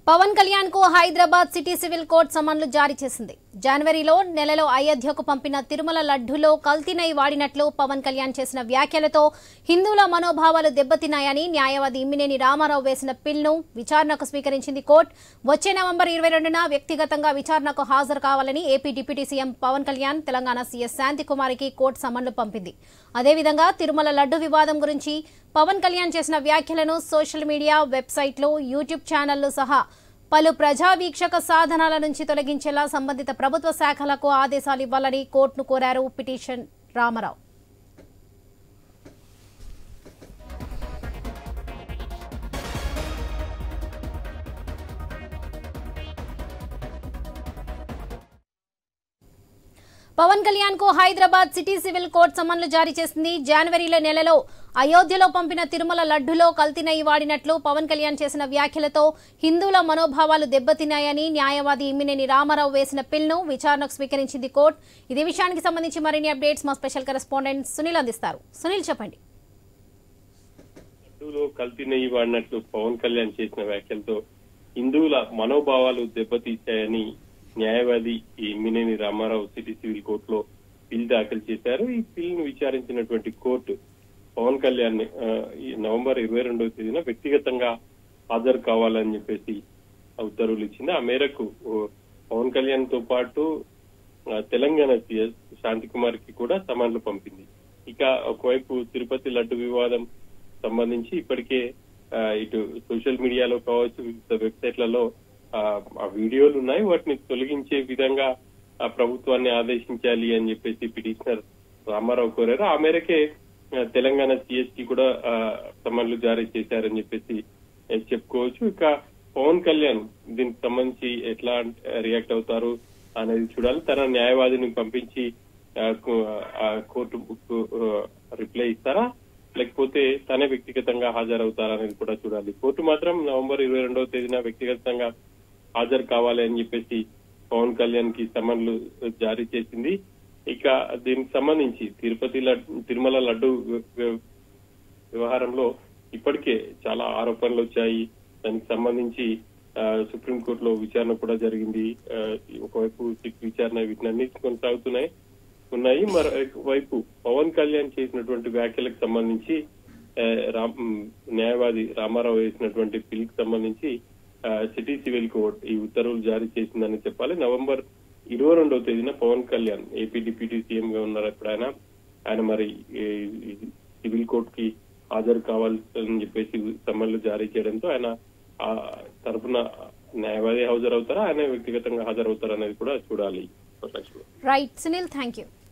పవన్ కళ్యాణ్ కు Hyderabad city civil court సమన్లు జారీ చేసింది జనవరిలో నెలలో అయోధ్యకు పంపిన తిరుమల లడ్డులో కల్తీనై వాడినట్లు పవన్ కళ్యాణ్ చేసిన వ్యాఖ్యలతో హిందువుల మనోభావాలు దెబ్బతిన్నాయని న్యాయవాది ఇమ్మినేని రామారావు వేసిన పిల్ను విచారణకు స్వీకరించింది కోర్టు వచ్చే నవంబర్ ఇరవై రెండున వ్యక్తిగతంగా విచారణకు హాజరు కావాలని AP deputy CM Pawan Kalyan Telangana CS శాంతికుమారికి కోర్టు సమన్లు పంపింది అదేవిధంగా తిరుమల లడ్డు వివాదం గురించి పవన్ కళ్యాణ్ చేసిన వ్యాఖ్యలను సోషల్ మీడియా వెబ్సైట్లు యూట్యూబ్ ఛానళ్లు సహా పలు ప్రజా వీక్షక సాధనాల నుంచి తొలగించేలా సంబంధిత ప్రభుత్వ శాఖలకు ఆదేశాలు ఇవ్వాలని కోర్టును కోరారు పిటిషన్ రామారావు పవన్ కళ్యాణ్ కు హైదరాబాద్ సిటీ సివిల్ కోర్టు సమన్లు జారీ చేసింది జనవరిలో నెలలో అయోధ్యలో పంపిన తిరుమల లడ్డులో కల్తీనై వాడినట్లు పవన్ కళ్యాణ్ చేసిన వ్యాఖ్యలతో హిందువుల మనోభావాలు దెబ్బతిన్నాయని న్యాయవాది ఇమ్మినేని రామారావు వేసిన పిల్ను విచారణకు స్వీకరించింది కోర్టు ఇదే విషయానికి సంబంధించి మరిన్ని అప్డేట్స్ మా స్పెషల్ కరెస్పాండెంట్ సునీల్ అందిస్తారు సునీల్ చెప్పండి లడ్డూలో కల్తీ నెయ్యి వాడినట్లు పవన్ కళ్యాణ్ చేసిన వ్యాఖ్యలతో హిందువుల మనోభావాలు దెబ్బతీశాయని న్యాయవాది ఈ మినేని రామారావు సిటీ సివిల్ కోర్టులో బిల్ దాఖలు చేశారు ఈ బిల్ ను విచారించినటువంటి కోర్టు పవన్ కళ్యాణ్ ని, ఆ, ఈ నవంబర్ ఇరవై రెండవ తేదీన వ్యక్తిగతంగా హాజరు కావాలని చెప్పేసి ఆ ఉత్తర్వులు ఇచ్చింది ఆ మేరకు ఓ, పవన్ కళ్యాణ్ తో పాటు ఆ, తెలంగాణ సీఎస్ శాంతికుమార్ కి కూడా సమన్లు పంపింది ఇక ఒకవైపు తిరుపతి లడ్డు వివాదం సంబంధించి ఇప్పటికే ఆ, ఇటు సోషల్ మీడియాలో కావచ్చు వివిధ వెబ్సైట్లలో ఆ, ఆ వీడియోలు ఉన్నాయి వాటిని తొలగించే విధంగా ఆ ప్రభుత్వాన్ని ఆదేశించాలి అని చెప్పేసి పిటిషనర్ రామారావు కోరారు ఆ మేరకే ఆ, తెలంగాణ సిఎస్ కి కూడా ఆ, సమన్లు జారీ చేశారని చెప్పేసి ఏ, చెప్పుకోవచ్చు ఇక పవన్ కళ్యాణ్ దీనికి సంబంధించి ఎట్లా రియాక్ట్ అవుతారు అనేది చూడాలి తన న్యాయవాదిని పంపించి ఆ, కో- ఆ కోర్టు రిప్లై ఇస్తారా లేకపోతే తనే వ్యక్తిగతంగా హాజరవుతారా అనేది కూడా చూడాలి కోర్టు మాత్రం నవంబర్ ఇరవై రెండవ తేదీన వ్యక్తిగతంగా హాజరు కావాలి అని చెప్పేసి పవన్ కళ్యాణ్ కి సమన్లు జారీ చేసింది ఇక దీనికి సంబంధించి తిరుపతి లడ్డు తిరుమల లడ్డు వ్య- వ్య- వ్యవహారంలో ఇప్పటికే చాలా ఆరోపణలు వచ్చాయి దానికి సంబంధించి ఆ, సుప్రీంకోర్టులో విచారణ కూడా జరిగింది ఆ, ఒకవైపు సిట్ విచారణ వీటినన్ని కొనసాగుతున్నాయి ఉన్నాయి మరోవైపు పవన్ కళ్యాణ్ చేసినటువంటి వ్యాఖ్యలకు సంబంధించి ఆ, రామ్- మ్, న్యాయవాది రామారావు వేసినటువంటి బిల్ కి సంబంధించి ఆ, సిటీ సివిల్ కోర్ట్ ఈ ఉత్తర్వులు జారీ చేసిందని చెప్పాలి నవంబర్ ఇరవై రెండవ తేదీన Pawan Kalyan AP deputy CM గా ఉన్నారు ఎప్పుడు ఆయన ఆయన మరి ఈ ఈ సివిల్ కోర్ట్ కి హాజరు కావాలని చెప్పేసి సమ్మన్లు జారీ చేయడంతో ఆయన ఆ తరఫున న్యాయవాది హాజరవుతారా ఆయన వ్యక్తిగతంగా హాజరవుతారా అనేది కూడా చూడాలి రైట్ సునీల్ థ్యాంక్ యూ